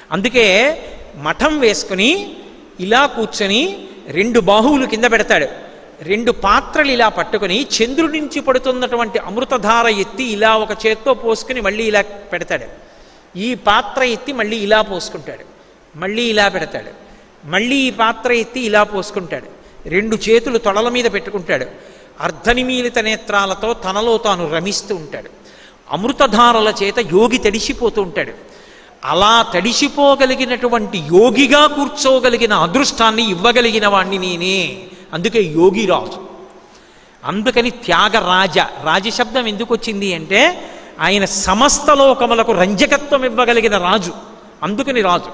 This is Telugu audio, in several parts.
అందుకే మఠం వేసుకుని ఇలా కూర్చొని రెండు బాహువులు కింద పెడతాడు రెండు పాత్రలు ఇలా పట్టుకుని చంద్రుడి నుంచి పడుతున్నటువంటి అమృతధార ఎత్తి ఇలా ఒక చేత్తో పోసుకుని మళ్ళీ ఇలా పెడతాడు ఈ పాత్ర ఎత్తి మళ్ళీ ఇలా పోసుకుంటాడు మళ్ళీ ఇలా పెడతాడు మళ్ళీ ఈ పాత్ర ఎత్తి ఇలా పోసుకుంటాడు రెండు చేతులు తొడల మీద పెట్టుకుంటాడు అర్ధనిమీలిత నేత్రాలతో తనలో తాను రమిస్తూ ఉంటాడు అమృతధారల చేత యోగి తడిసిపోతూ ఉంటాడు అలా తడిసిపోగలిగినటువంటి యోగిగా కూర్చోగలిగిన అదృష్టాన్ని ఇవ్వగలిగిన వాణ్ణి నేనే అందుకే యోగిరాజు అందుకని త్యాగరాజ రాజశబ్దం ఎందుకు వచ్చింది అంటే ఆయన సమస్త లోకములకు రంజకత్వం ఇవ్వగలిగిన రాజు అందుకని రాజు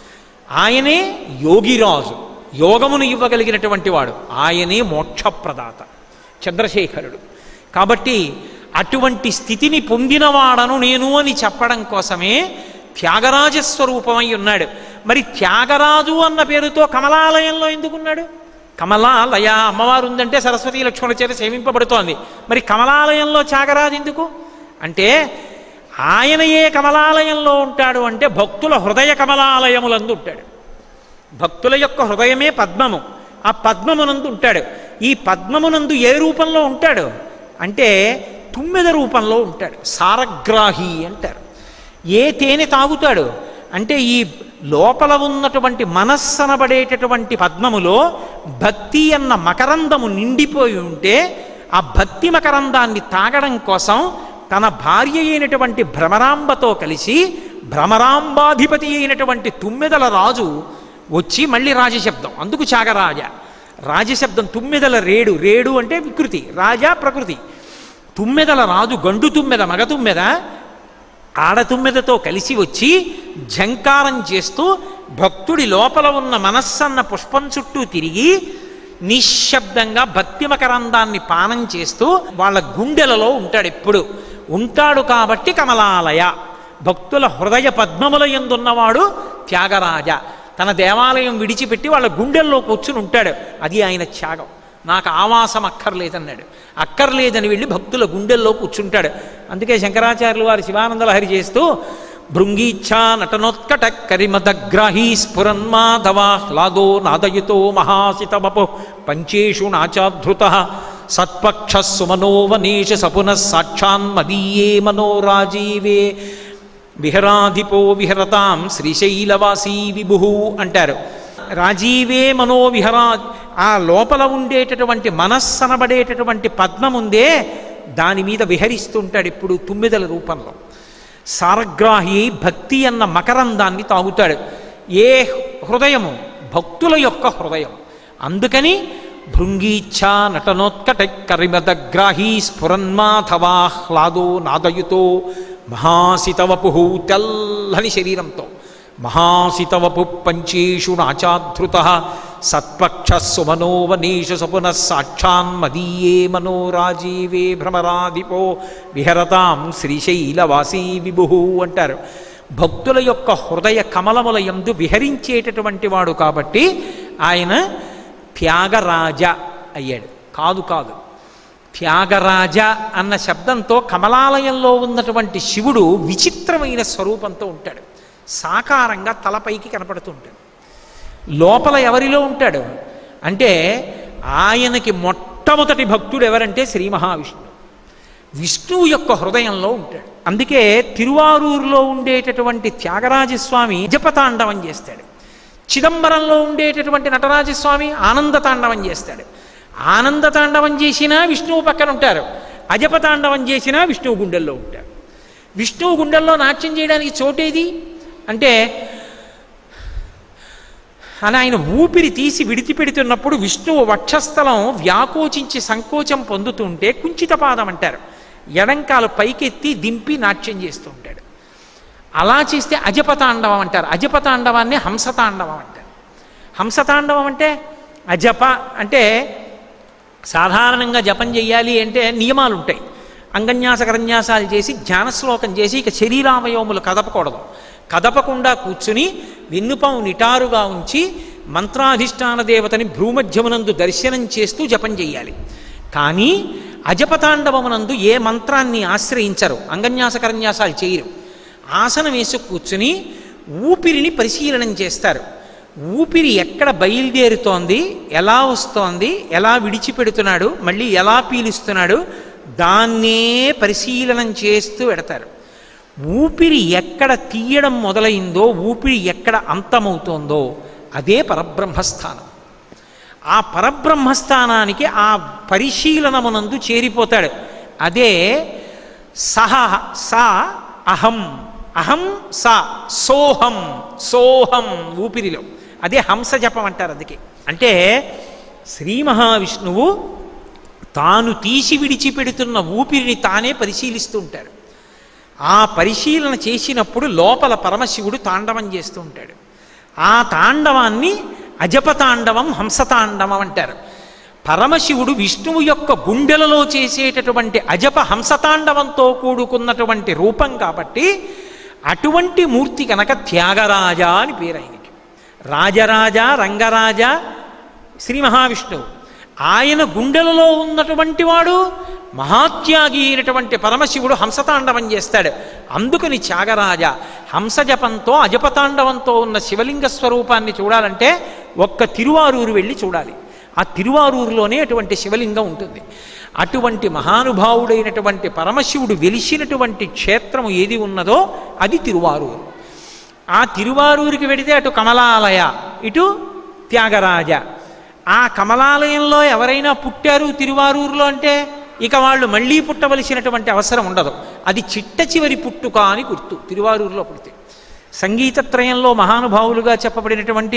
ఆయనే యోగిరాజు యోగమును ఇవ్వగలిగినటువంటి వాడు ఆయనే మోక్షప్రదాత చంద్రశేఖరుడు కాబట్టి అటువంటి స్థితిని పొందినవాడను నేను అని చెప్పడం కోసమే త్యాగరాజ స్వరూపమై ఉన్నాడు మరి త్యాగరాజు అన్న పేరుతో కమలాలయంలో ఎందుకున్నాడు కమలాలయ అమ్మవారు ఉందంటే సరస్వతీ లక్ష్మణుల చేత సేవింపబడుతోంది మరి కమలాలయంలో త్యాగరాజు ఎందుకు అంటే ఆయన ఏ కమలాలయంలో ఉంటాడు అంటే భక్తుల హృదయ కమలాలయములందు ఉంటాడు భక్తుల యొక్క హృదయమే పద్మము ఆ పద్మమునందు ఉంటాడు ఈ పద్మమునందు ఏ రూపంలో ఉంటాడు అంటే తుమ్మెద రూపంలో ఉంటాడు సారగ్రాహి అంటారు ఏ తేనె తాగుతాడు అంటే ఈ లోపల ఉన్నటువంటి మనస్సనబడేటటువంటి పద్మములో భక్తి అన్న మకరందము నిండిపోయి ఉంటే ఆ భక్తి మకరందాన్ని తాగడం కోసం తన భార్య అయినటువంటి భ్రమరాంబతో కలిసి భ్రమరాంబాధిపతి అయినటువంటి తుమ్మెదల రాజు వచ్చి మళ్ళీ రాజశబ్దం అందుకు చాగరాజ రాజశబ్దం తుమ్మెదల రేడు రేడు అంటే వికృతి రాజా ప్రకృతి తుమ్మెదల రాజు గండు తుమ్మెద మగ తుమ్మెద ఆడతుమ్మెదతో కలిసి వచ్చి ఝంకారం చేస్తూ భక్తుడి లోపల ఉన్న మనస్సన్న పుష్పం చుట్టూ తిరిగి నిశ్శబ్దంగా భక్తి మకరందాన్ని పానం చేస్తూ వాళ్ళ గుండెలలో ఉంటాడు ఎప్పుడు ఉంటాడు కాబట్టి కమలాలయ భక్తుల హృదయ పద్మముల ఎందున్నవాడు త్యాగరాజ తన దేవాలయం విడిచిపెట్టి వాళ్ళ గుండెల్లో కూర్చుని ఉంటాడు అది ఆయన త్యాగం నాకు ఆవాసం అక్కర్లేదన్నాడు అక్కర్లేదని వెళ్ళి భక్తుల గుండెల్లో కూర్చుంటాడు అందుకే శంకరాచార్యులు వారు శివానందలహరి చేస్తూ భృంగీచ్ఛా నటనోత్కట కరిమదగ్రాహీ స్ఫురన్మాధవాహ్లాదో నాదయుతో మహాసితమపు పంచేషు నాచాధృత సత్పక్ష సుమనోవనేష సపునః సాక్షాన్మదీయే మనోరాజీవే విహరాధిపో విహరతాం శ్రీశైలవాసీ విభు అంటారు రాజీవే మనోవిహరా ఆ లోపల ఉండేటటువంటి మనస్సనబడేటటువంటి పద్మముందే దాని మీద విహరిస్తుంటాడు ఇప్పుడు తుమ్మిదల రూపంలో సారగ్రాహి భక్తి అన్న మకరందాన్ని తాగుతాడు ఏ హృదయము భక్తుల యొక్క హృదయం అందుకని భృంగీచ్ఛా నటనోత్కట కరిమదగ్రాహీ స్ఫురన్మాధవాహ్లాదో నాదయుతో మహాసితవపు తెల్లని శరీరంతో మహాసితవపు పంచేషు నాచాధృత సత్పక్ష సుమనోవనేష సపునః సాక్షాన్మదీయే మనోరాజీవే భ్రమరాధిపో విహరతాం శ్రీశైలవాసీ విభు అంటారు భక్తుల యొక్క హృదయ కమలముల యందు విహరించేటటువంటి వాడు కాబట్టి ఆయన త్యాగరాజ అయ్యాడు కాదు కాదు త్యాగరాజ అన్న శబ్దంతో కమలాలయంలో ఉన్నటువంటి శివుడు విచిత్రమైన స్వరూపంతో ఉంటాడు సాకారంగా తలపైకి కనపడుతూ ఉంటాడు లోపల ఎవరిలో ఉంటాడు అంటే ఆయనకి మొట్టమొదటి భక్తుడు ఎవరంటే శ్రీ మహావిష్ణువు విష్ణువు యొక్క హృదయంలో ఉంటాడు అందుకే తిరువారూరులో ఉండేటటువంటి త్యాగరాజస్వామి జపతాండవం చేస్తాడు చిదంబరంలో ఉండేటటువంటి నటరాజస్వామి ఆనందతాండవం చేస్తాడు ఆనందతాండవం చేసినా విష్ణువు పక్కన ఉంటారు అజపతాండవం చేసినా విష్ణువు గుండెల్లో ఉంటారు విష్ణువు గుండెల్లో నాట్యం చేయడానికి చోటేది అంటే అని ఆయన ఊపిరి తీసి విడిచిపెడుతున్నప్పుడు విష్ణువు వక్షస్థలం వ్యాకోచించి సంకోచం పొందుతుంటే కుంచిత పాదం అంటారు ఎడంకాలు పైకెత్తి దింపి నాట్యం చేస్తూ ఉంటాడు అలా చేస్తే అజపతాండవం అంటారు అజపతాండవాన్ని హంసతాండవం అంటారు హంసతాండవం అంటే అజప అంటే సాధారణంగా జపం చెయ్యాలి అంటే నియమాలు ఉంటాయి అంగన్యాస కరన్యాసాలు చేసి ధ్యానశ్లోకం చేసి ఇక శరీరావయవములు కదపకూడదు కదపకుండా కూర్చుని వెన్నుపాము నిటారుగా ఉంచి మంత్రాధిష్టాన దేవతని భ్రూమధ్యమునందు దర్శనం చేస్తూ జపం చెయ్యాలి కానీ అజపతాండవమునందు ఏ మంత్రాన్ని ఆశ్రయించరు అంగన్యాస కరన్యాసాలు చేయరు ఆసనం వేసి కూర్చుని ఊపిరిని పరిశీలనం చేస్తారు ఊపిరి ఎక్కడ బయలుదేరుతోంది ఎలా వస్తోంది ఎలా విడిచిపెడుతున్నాడు మళ్ళీ ఎలా పీలుస్తున్నాడు దాన్నే పరిశీలనం చేస్తూ పెడతారు ఊపిరి ఎక్కడ తీయడం మొదలైందో ఊపిరి ఎక్కడ అంతమవుతోందో అదే పరబ్రహ్మస్థానం ఆ పరబ్రహ్మస్థానానికి ఆ పరిశీలనమునందు చేరిపోతాడు అదే సహ సా అహం అహం సా సోహం సోహం ఊపిరిలో అదే హంస జపం అంటారు అందుకే అంటే శ్రీ మహావిష్ణువు తాను తీసి విడిచిపెడుతున్న ఊపిరిని తానే పరిశీలిస్తూ ఉంటాడు ఆ పరిశీలన చేసినప్పుడు లోపల పరమశివుడు తాండవం చేస్తూ ఉంటాడు ఆ తాండవాన్ని అజపతాండవం హంసతాండవం అంటారు పరమశివుడు విష్ణువు యొక్క గుండెలలో చేసేటటువంటి అజప హంసతాండవంతో కూడుకున్నటువంటి రూపం కాబట్టి అటువంటి మూర్తి కనుక త్యాగరాజ అని పేరు ఆయనకి రాజరాజ రంగరాజ శ్రీ మహావిష్ణువు ఆయన గుండెలలో ఉన్నటువంటి వాడు మహాత్యాగి అయినటువంటి పరమశివుడు హంసతాండవం చేస్తాడు అందుకని త్యాగరాజ హంసజపంతో అజపతాండవంతో ఉన్న శివలింగ స్వరూపాన్ని చూడాలంటే ఒక్క తిరువారూరు వెళ్ళి చూడాలి ఆ తిరువారూరులోనే అటువంటి శివలింగం ఉంటుంది అటువంటి మహానుభావుడైనటువంటి పరమశివుడు వెలిసినటువంటి క్షేత్రము ఏది ఉన్నదో అది తిరువారూరు ఆ తిరువారూరికి వెడితే అటు కమలాలయ ఇటు త్యాగరాజ ఆ కమలాలయంలో ఎవరైనా పుట్టారు తిరువారూరులో అంటే ఇక వాళ్ళు మళ్ళీ పుట్టవలసినటువంటి అవసరం ఉండదు అది చిట్ట చివరి పుట్టుక అని గుర్తు తిరువారూరులో పుడితే సంగీతత్రయంలో మహానుభావులుగా చెప్పబడినటువంటి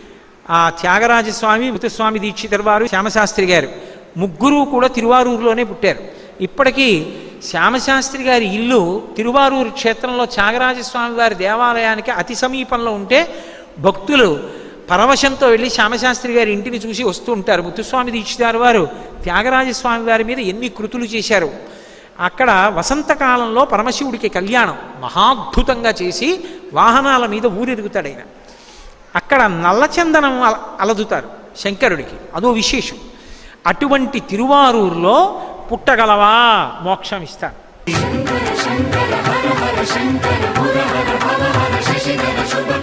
ఆ త్యాగరాజస్వామి ముతుస్వామి దీక్షితర్ వారు శ్యామశాస్త్రి గారు ముగ్గురు కూడా తిరువారూరులోనే పుట్టారు ఇప్పటికీ శ్యామశాస్త్రి గారి ఇల్లు తిరువారూరు క్షేత్రంలో త్యాగరాజస్వామి వారి దేవాలయానికి అతి సమీపంలో ఉంటే భక్తులు పరవశంతో వెళ్ళి శ్యామశాస్త్రి గారి ఇంటిని చూసి వస్తూ ఉంటారు ముత్తుస్వామి దీక్షితారు వారు త్యాగరాజస్వామి వారి మీద ఎన్ని కృతులు చేశారు అక్కడ వసంతకాలంలో పరమశివుడికి కళ్యాణం మహాద్భుతంగా చేసి వాహనాల మీద ఊరెరుగుతాడు ఆయన అక్కడ నల్లచందనం అల- అలదుతారు శంకరుడికి అదో విశేషం అటువంటి తిరువారూరులో పుట్టగలవా మోక్షం ఇస్తాను శంకర శంకర హర హర శంకర ముర హర భవ హర శశిధర శుభ